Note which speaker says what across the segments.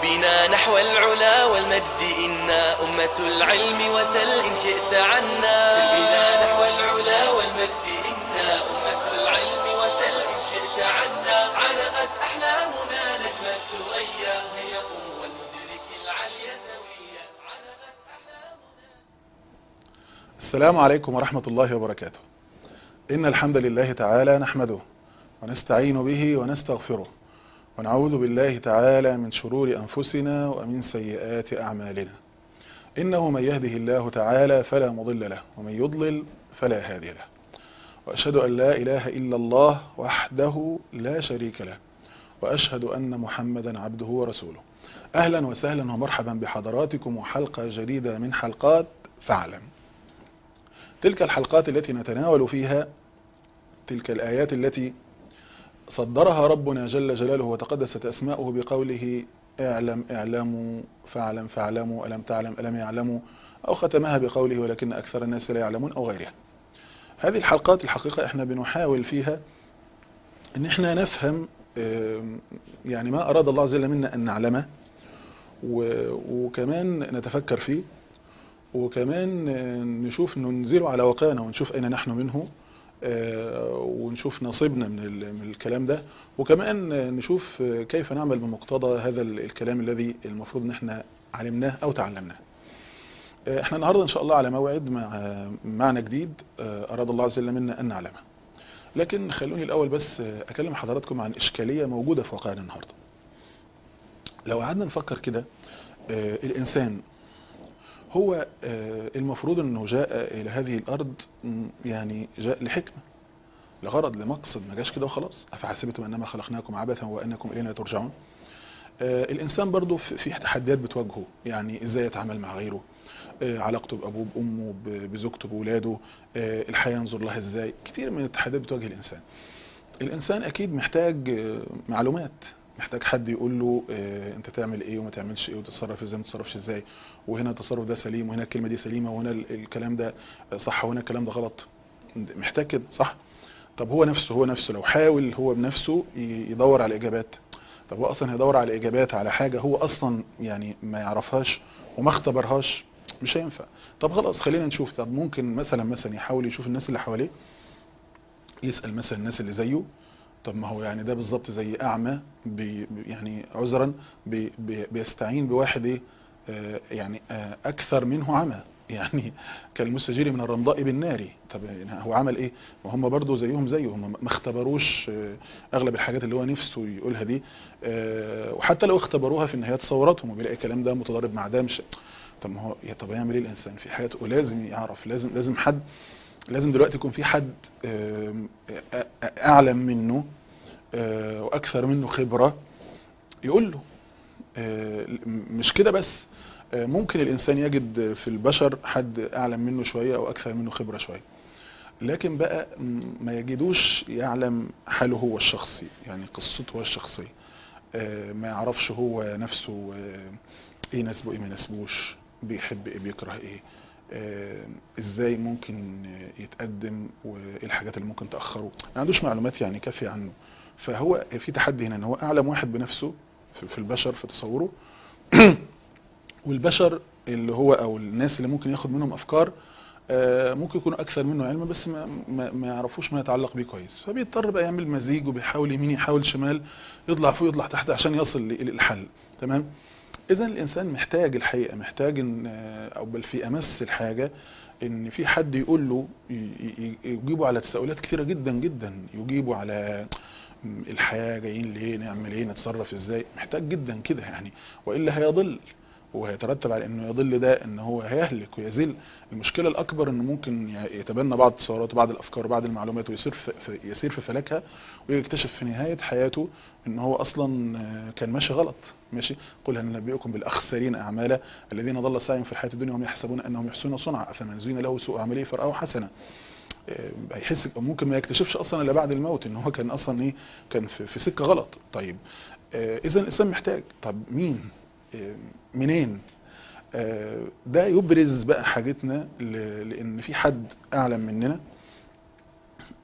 Speaker 1: بنا نحو العلا والمجد إنا أمة العلم وسل إن شئت عنا بنا نحو العلا والمجد إنا أمة العلم وسل إن شئت عنا علقت أحلامنا نجم الثريا هي قوة المدرك العلي سويا علقت أحلامنا
Speaker 2: السلام عليكم ورحمة الله وبركاته إن الحمد لله تعالى نحمده ونستعين به ونستغفره ونعوذ بالله تعالى من شرور أنفسنا ومن سيئات أعمالنا إنه من يهده الله تعالى فلا مضل له ومن يضلل فلا هادي له وأشهد أن لا إله إلا الله وحده لا شريك له وأشهد أن محمدا عبده ورسوله أهلا وسهلا ومرحبا بحضراتكم وحلقة جديدة من حلقات فاعلم تلك الحلقات التي نتناول فيها تلك الآيات التي صدرها ربنا جل جلاله وتقدست أسماؤه بقوله اعلم اعلموا فاعلم فاعلموا ألم تعلم ألم يعلموا أو ختمها بقوله ولكن أكثر الناس لا يعلمون أو غيرها هذه الحلقات الحقيقة احنا بنحاول فيها ان احنا نفهم يعني ما أراد الله عز وجل منا أن نعلمه وكمان نتفكر فيه وكمان نشوف ننزله على واقعنا ونشوف أين نحن منه ونشوف نصيبنا من من الكلام ده وكمان نشوف كيف نعمل بمقتضى هذا الكلام الذي المفروض ان احنا علمناه او تعلمناه احنا النهاردة ان شاء الله على موعد مع معنى جديد اراد الله عز وجل منا ان نعلمه لكن خلوني الاول بس اكلم حضراتكم عن اشكالية موجودة في واقعنا النهاردة لو قعدنا نفكر كده الانسان هو المفروض انه جاء الى هذه الارض يعني جاء لحكمة لغرض لمقصد ما جاش كده وخلاص افحسبتم انما خلقناكم عبثا وانكم الينا ترجعون الانسان برضو في تحديات بتواجهه يعني ازاي يتعامل مع غيره علاقته بابوه بامه بزوجته باولاده الحياة ينظر لها ازاي كتير من التحديات بتواجه الانسان الانسان اكيد محتاج معلومات محتاج حد يقول له اه انت تعمل ايه وما تعملش ايه وتتصرف ازاي وما تتصرفش ازاي وهنا التصرف ده سليم وهنا الكلمة دي سليمة وهنا الكلام ده صح وهنا الكلام ده غلط محتاج كده صح طب هو نفسه هو نفسه لو حاول هو بنفسه يدور على اجابات طب هو اصلا هيدور على اجابات على حاجة هو اصلا يعني ما يعرفهاش وما اختبرهاش مش هينفع طب خلاص خلينا نشوف طب ممكن مثلا مثلا يحاول يشوف الناس اللي حواليه يسأل مثلا الناس اللي زيه طب ما هو يعني ده بالظبط زي اعمى بي يعني عذرا بي بي بيستعين بواحد ايه آه يعني آه اكثر منه عمى يعني كالمستجير من الرمضاء بالنار طب يعني هو عمل ايه ما هم برضه زيهم زيه هم ما اختبروش آه اغلب الحاجات اللي هو نفسه يقولها دي وحتى لو اختبروها في النهايه تصوراتهم وبيلاقي الكلام ده متضارب مع ده مش طب ما هو طب يعمل ايه الانسان في حياته ولازم يعرف لازم لازم حد لازم دلوقتي يكون في حد اعلم منه واكثر منه خبرة يقول له مش كده بس ممكن الانسان يجد في البشر حد اعلم منه شوية او اكثر منه خبرة شوية لكن بقى ما يجدوش يعلم حاله هو الشخصي يعني قصته هو الشخصية ما يعرفش هو نفسه ايه يناسبه ايه ما يناسبوش بيحب ايه بيكره ايه آه ازاي ممكن يتقدم وايه الحاجات اللي ممكن تأخره ما عندوش معلومات يعني كافية عنه فهو في تحدي هنا ان هو اعلم واحد بنفسه في البشر في تصوره والبشر اللي هو او الناس اللي ممكن ياخد منهم افكار آه ممكن يكونوا اكثر منه علما بس ما, ما, ما يعرفوش ما يتعلق بيه كويس فبيضطر بقى يعمل مزيج وبيحاول يمين يحاول شمال يطلع فوق يطلع تحت عشان يصل للحل تمام اذا الانسان محتاج الحقيقة محتاج ان او بل في امس الحاجة ان في حد يقول له يجيبه على تساؤلات كثيرة جدا جدا يجيبه على الحياة جايين ليه نعمل ايه نتصرف ازاي محتاج جدا كده يعني وإلا هيضل وهيترتب على انه يضل ده ان هو هيهلك ويزل المشكلة الاكبر انه ممكن يتبنى بعض التصورات وبعض الافكار وبعض المعلومات ويصير في يسير في فلكها ويكتشف في نهاية حياته ان هو اصلا كان ماشي غلط ماشي قل هل ننبئكم بالاخسرين اعمالا الذين ضل سعيهم في الحياة الدنيا وهم يحسبون انهم يحسنون صنعا افمن زين له سوء عمله فرآه حسنا هيحس ممكن ما يكتشفش اصلا الا بعد الموت ان هو كان اصلا ايه كان في, في سكه غلط طيب اذا الانسان محتاج طب مين منين ده يبرز بقى حاجتنا لان في حد اعلم مننا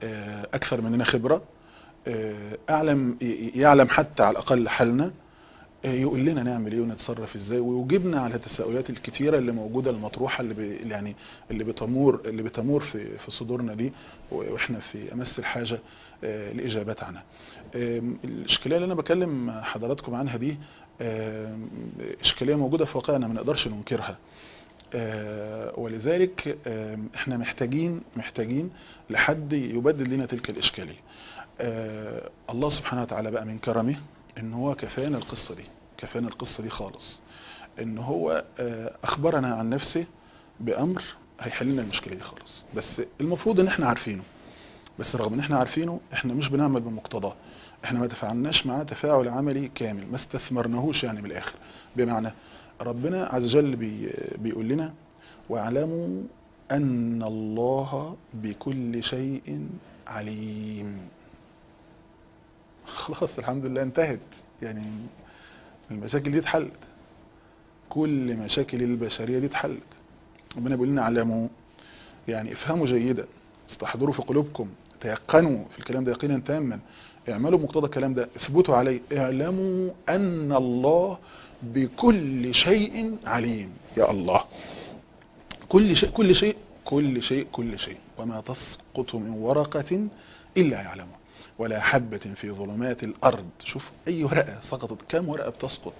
Speaker 2: اكثر مننا خبرة اعلم يعلم حتى على الاقل حالنا آه، يقول لنا نعمل ايه ونتصرف ازاي ويجيبنا على التساؤلات الكتيره اللي موجوده المطروحه اللي بي يعني اللي بتمور اللي بتمور في في صدورنا دي واحنا في امس الحاجه آه، لاجابات عنها. آم، الاشكاليه اللي انا بكلم حضراتكم عنها دي آم، اشكاليه موجوده في واقعنا ما نقدرش ننكرها. آه، ولذلك آم، احنا محتاجين محتاجين لحد يبدل لنا تلك الاشكاليه. آه، الله سبحانه وتعالى بقى من كرمه ان هو كفانا القصة دي كفانا القصة دي خالص ان هو آه، اخبرنا عن نفسه بامر هيحل لنا المشكلة دي خالص بس المفروض ان احنا عارفينه بس رغم ان احنا عارفينه احنا مش بنعمل بمقتضاه احنا ما تفاعلناش معاه تفاعل عملي كامل ما استثمرناهوش يعني من الاخر بمعنى ربنا عز وجل بي بيقول لنا واعلموا ان الله بكل شيء عليم خلاص الحمد لله انتهت يعني المشاكل دي اتحلت كل مشاكل البشرية دي اتحلت ربنا بيقول لنا علموا يعني افهموا جيدا استحضروا في قلوبكم تيقنوا في الكلام ده يقينا تاما اعملوا مقتضى الكلام ده اثبتوا عليه اعلموا ان الله بكل شيء عليم يا الله كل شيء كل شيء كل شيء كل شيء وما تسقط من ورقة إلا يعلمها ولا حبة في ظلمات الأرض شوف أي ورقة سقطت كم ورقة بتسقط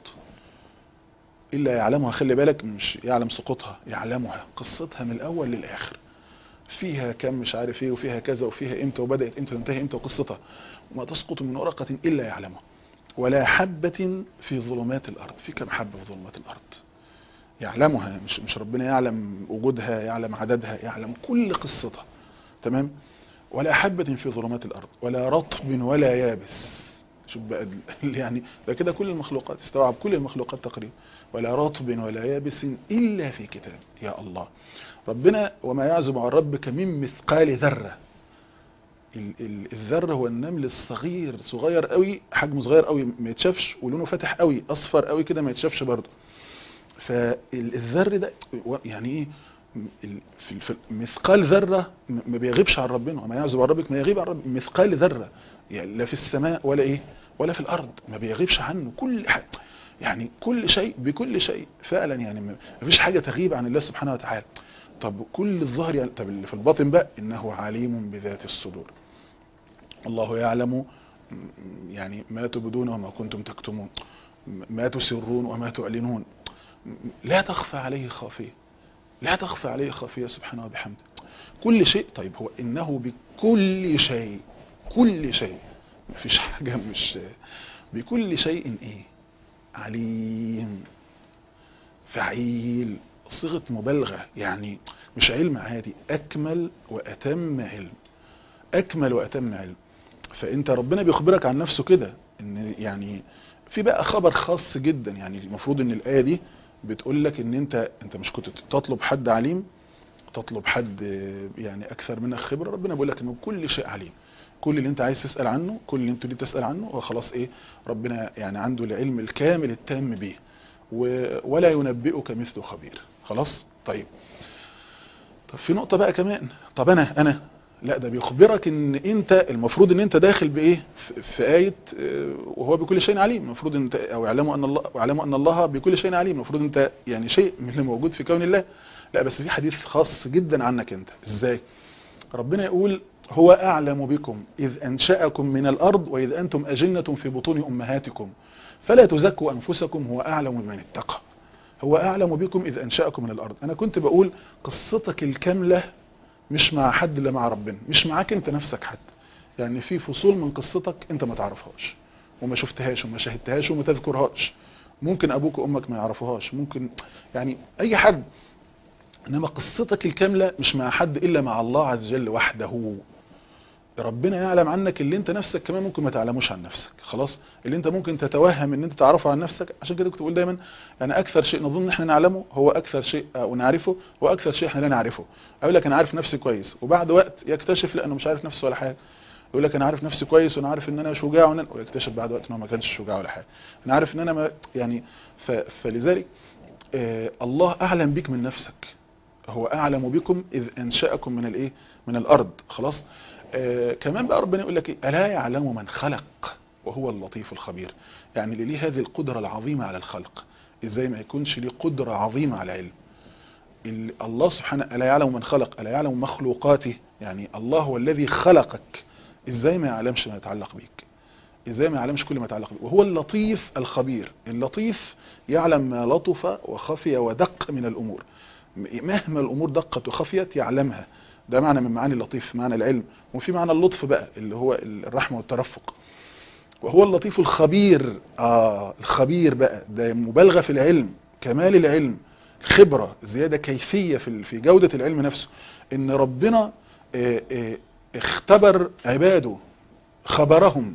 Speaker 2: إلا يعلمها خلي بالك مش يعلم سقوطها يعلمها قصتها من الأول للآخر فيها كم مش عارف ايه وفيها كذا وفيها امتى وبدأت امتى وانتهي امتى وقصتها وما تسقط من ورقة إلا يعلمها ولا حبة في ظلمات الأرض في كم حبة في ظلمات الأرض يعلمها مش مش ربنا يعلم وجودها يعلم عددها يعلم كل قصتها تمام ولا حبة في ظلمات الأرض ولا رطب ولا يابس شوف بقى ال- يعني ده كده كل المخلوقات استوعب كل المخلوقات تقريبا ولا رطب ولا يابس إلا في كتاب يا الله ربنا وما يعزب عن ربك من مثقال ذرة ال- ال- الذرة هو النمل الصغير صغير قوي حجمه صغير قوي ما يتشافش ولونه فاتح قوي اصفر قوي كده ما يتشافش برضه فالذر ده و- يعني ايه ال- في في مثقال ذرة م- ما بيغيبش عن ربنا وما يعزب عن ربك ما يغيب عن ربك مثقال ذرة يعني لا في السماء ولا ايه ولا في الارض ما بيغيبش عنه كل حاجة يعني كل شيء بكل شيء فعلا يعني ما فيش حاجة تغيب عن الله سبحانه وتعالى طب كل الظهر يعني طب اللي في الباطن بقى انه عليم بذات الصدور الله يعلم م- يعني ما تبدون وما كنتم تكتمون م- ما تسرون وما تعلنون م- لا تخفى عليه خافية لا تخفى عليه خافية سبحانه وبحمده كل شيء طيب هو إنه بكل شيء كل شيء مفيش حاجة مش بكل شيء إيه عليم فعيل صيغة مبالغة يعني مش علم عادي أكمل وأتم علم أكمل وأتم علم فأنت ربنا بيخبرك عن نفسه كده إن يعني في بقى خبر خاص جدا يعني المفروض إن الآية دي بتقول لك إن أنت أنت مش كنت تطلب حد عليم تطلب حد يعني أكثر منك خبرة ربنا بيقول لك إنه كل شيء عليم كل اللي انت عايز تسأل عنه كل اللي انت دي تسأل عنه هو خلاص ايه ربنا يعني عنده العلم الكامل التام به و- ولا ينبئك مثل خبير خلاص طيب طب في نقطة بقى كمان طب انا انا لا ده بيخبرك ان انت المفروض ان انت داخل بايه في- في آية آه، وهو بكل شيء عليم المفروض انت او يعلموا ان الله واعلموا ان الله بكل شيء عليم المفروض انت يعني شيء من اللي موجود في كون الله لا بس في حديث خاص جدا عنك انت ازاي ربنا يقول هو أعلم بكم إذ أنشأكم من الأرض وإذ أنتم أجنة في بطون أمهاتكم فلا تزكوا أنفسكم هو أعلم بمن اتقى هو أعلم بكم إذ أنشأكم من الأرض أنا كنت بقول قصتك الكاملة مش مع حد إلا مع ربنا مش معاك أنت نفسك حتى يعني في فصول من قصتك أنت ما تعرفهاش وما شفتهاش وما شاهدتهاش وما تذكرهاش ممكن أبوك وأمك ما يعرفوهاش ممكن يعني أي حد إنما قصتك الكاملة مش مع حد إلا مع الله عز وجل وحده ربنا يعلم عنك اللي انت نفسك كمان ممكن ما تعلموش عن نفسك خلاص اللي انت ممكن تتوهم ان انت تعرفه عن نفسك عشان كده كنت بقول دايما يعني اكثر شيء نظن احنا نعلمه هو اكثر شيء او نعرفه هو اكثر شيء احنا لا نعرفه اقول لك انا عارف نفسي كويس وبعد وقت يكتشف لانه مش عارف نفسه ولا حاجه يقول لك انا عارف نفسي كويس وانا عارف ان انا شجاع وإن أنا- ويكتشف بعد وقت ان هو ما كانش شجاع ولا حاجه انا عارف ان انا ما يعني ف... فلذلك آه الله اعلم بك من نفسك هو اعلم بكم اذ انشاكم من الايه من الارض خلاص آه كمان بقى ربنا يقول لك ايه الا يعلم من خلق وهو اللطيف الخبير يعني اللي ليه هذه القدرة العظيمة على الخلق ازاي ما يكونش ليه قدرة عظيمة على علم ال- الله سبحانه ألا يعلم من خلق ألا يعلم مخلوقاته يعني الله هو الذي خلقك ازاي ما يعلمش ما يتعلق بيك ازاي ما يعلمش كل ما يتعلق بيك وهو اللطيف الخبير اللطيف يعلم ما لطف وخفي ودق من الأمور م- مهما الأمور دقت وخفيت يعلمها ده معنى من معاني اللطيف معنى العلم وفي معنى اللطف بقى اللي هو الرحمة والترفق وهو اللطيف الخبير آه الخبير بقى ده مبالغة في العلم كمال العلم خبرة زيادة كيفية في ال- في جودة العلم نفسه ان ربنا آه، آه، اختبر عباده خبرهم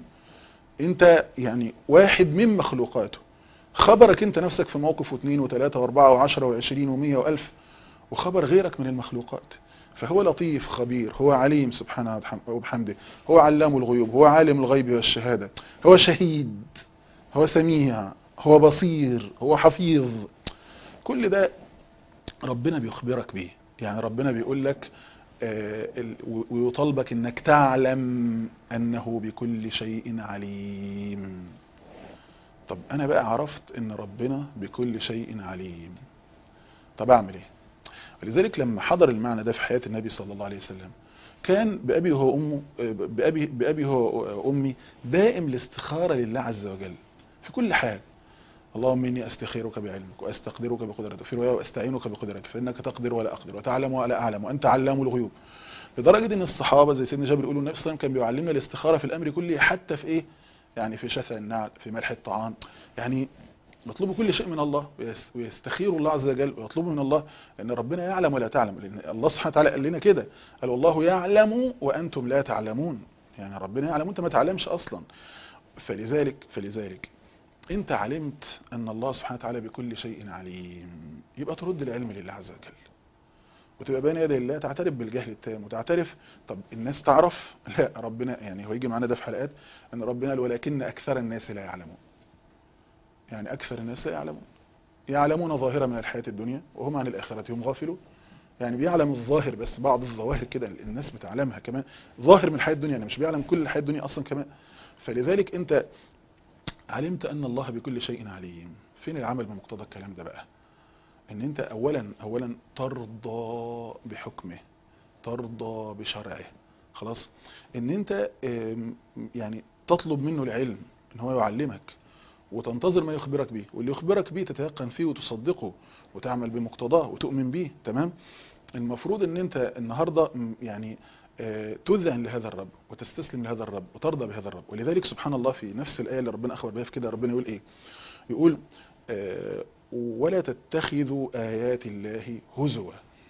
Speaker 2: انت يعني واحد من مخلوقاته خبرك انت نفسك في موقف واثنين وثلاثة واربعة وعشرة وعشرين ومية والف وخبر غيرك من المخلوقات فهو لطيف خبير هو عليم سبحانه وبحم- وبحمده هو علام الغيوب هو عالم الغيب والشهادة هو شهيد هو سميع هو بصير هو حفيظ كل ده ربنا بيخبرك بيه يعني ربنا بيقول لك آه، ال- و- ويطالبك انك تعلم انه بكل شيء عليم طب انا بقى عرفت ان ربنا بكل شيء عليم طب اعمل ايه ولذلك لما حضر المعنى ده في حياة النبي صلى الله عليه وسلم كان بأبي هو أمه بأبي, بأبي هو أمي دائم الاستخارة لله عز وجل في كل حال اللهم إني أستخيرك بعلمك وأستقدرك بقدرتك في رواية وأستعينك بقدرتك فإنك تقدر ولا أقدر وتعلم ولا أعلم وأنت علام الغيوب لدرجة إن الصحابة زي سيدنا جابر يقولوا النبي صلى الله عليه وسلم كان بيعلمنا الاستخارة في الأمر كله حتى في إيه يعني في شفع النعل في ملح الطعام يعني يطلبوا كل شيء من الله ويس- ويستخيروا الله عز وجل ويطلبوا من الله لأن ربنا يعلم ولا تعلم لأن الله سبحانه وتعالى قال لنا كده قال والله يعلم وأنتم لا تعلمون يعني ربنا يعلم وأنت ما تعلمش أصلا فلذلك فلذلك أنت علمت أن الله سبحانه وتعالى بكل شيء عليم يبقى ترد العلم لله عز وجل وتبقى بين يدي الله تعترف بالجهل التام وتعترف طب الناس تعرف لا ربنا يعني هو يجي معانا ده في حلقات ان ربنا قال ولكن اكثر الناس لا يعلمون يعني اكثر الناس لا يعلمون يعلمون ظاهرة من الحياة الدنيا وهم عن الآخرة هم غافلون يعني بيعلم الظاهر بس بعض الظواهر كده الناس بتعلمها كمان ظاهر من الحياة الدنيا يعني مش بيعلم كل الحياة الدنيا أصلا كمان فلذلك أنت علمت أن الله بكل شيء عليم فين العمل بمقتضى الكلام ده بقى ان انت اولا اولا ترضى بحكمه ترضى بشرعه خلاص ان انت آم، يعني تطلب منه العلم ان هو يعلمك وتنتظر ما يخبرك به واللي يخبرك به تتيقن فيه وتصدقه وتعمل بمقتضاه وتؤمن به تمام المفروض ان انت النهاردة م، يعني آه، تذعن لهذا الرب وتستسلم لهذا الرب وترضى بهذا الرب ولذلك سبحان الله في نفس الآية اللي ربنا أخبر بها في كده ربنا يقول إيه يقول آه، ولا تتخذوا آيات الله هزوا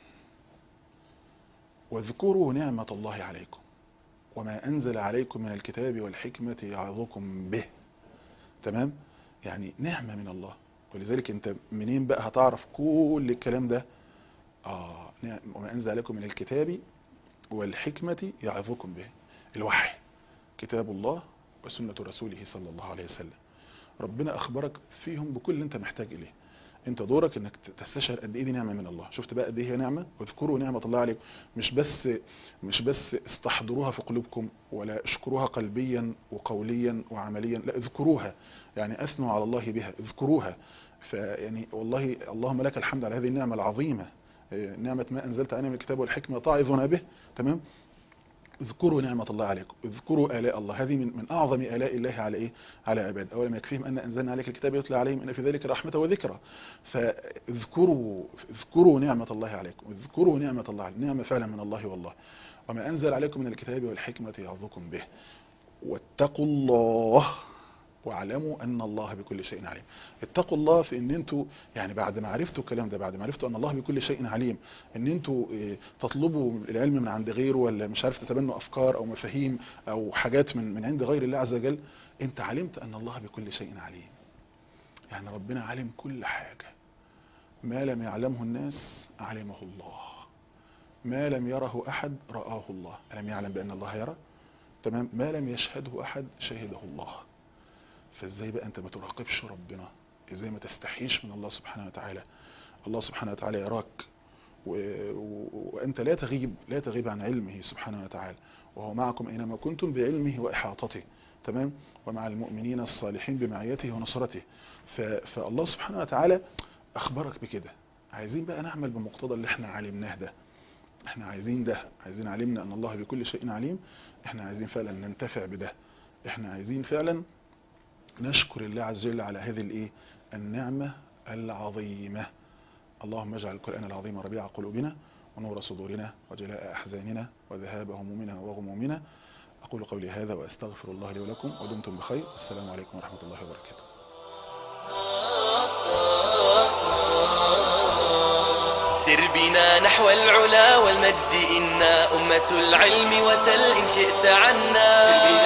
Speaker 2: واذكروا نعمة الله عليكم وما أنزل عليكم من الكتاب والحكمة يعظكم به تمام يعني نعمة من الله ولذلك انت منين بقى هتعرف كل الكلام ده آه نعم وما أنزل عليكم من الكتاب والحكمة يعظكم به الوحي كتاب الله وسنة رسوله صلى الله عليه وسلم ربنا أخبرك فيهم بكل اللي انت محتاج إليه انت دورك انك تستشعر قد ايه دي نعمه من الله شفت بقى قد ايه هي نعمه واذكروا نعمه الله عليكم مش بس مش بس استحضروها في قلوبكم ولا اشكروها قلبيا وقوليا وعمليا لا اذكروها يعني اثنوا على الله بها اذكروها فيعني والله اللهم لك الحمد على هذه النعمه العظيمه إيه، نعمه ما انزلت علينا من الكتاب والحكمه تعظنا به تمام اذكروا نعمة الله عليكم اذكروا آلاء الله هذه من, من أعظم آلاء الله على إيه على عباد أولا يكفيهم أن أنزلنا عليك الكتاب يتلى عليهم إن في ذلك رحمة وذكرى فاذكروا اذكروا نعمة الله عليكم اذكروا نعمة الله عليكم نعمة فعلا من الله والله وما أنزل عليكم من الكتاب والحكمة يعظكم به واتقوا الله واعلموا ان الله بكل شيء عليم اتقوا الله في ان انتوا يعني بعد ما عرفتوا الكلام ده بعد ما عرفتوا ان الله بكل شيء عليم ان انتوا اه، تطلبوا العلم من عند غيره ولا مش عارف تتبنوا افكار او مفاهيم او حاجات من من عند غير الله عز وجل انت علمت ان الله بكل شيء عليم يعني ربنا علم كل حاجة ما لم يعلمه الناس علمه الله ما لم يره احد رآه الله ألم يعلم بأن الله يرى تمام ما لم يشهده احد شهده الله فازاي بقى انت ما تراقبش ربنا ازاي ما تستحيش من الله سبحانه وتعالى الله سبحانه وتعالى يراك و- و- وأنت لا تغيب لا تغيب عن علمه سبحانه وتعالى وهو معكم أينما كنتم بعلمه وإحاطته تمام ومع المؤمنين الصالحين بمعيته ونصرته ف- فالله سبحانه وتعالى أخبرك بكده عايزين بقى نعمل بمقتضى اللي احنا علمناه ده احنا عايزين ده عايزين علمنا ان الله بكل شيء عليم احنا عايزين فعلا ننتفع بده احنا عايزين فعلا نشكر الله عز وجل على هذه الايه النعمة العظيمة اللهم اجعل القرآن العظيم ربيع قلوبنا ونور صدورنا وجلاء أحزاننا وذهاب همومنا وغمومنا أقول قولي هذا وأستغفر الله لي ولكم ودمتم بخير والسلام عليكم ورحمة الله وبركاته
Speaker 1: سر بنا نحو العلا والمجد إنا أمة العلم وسل إن شئت عنا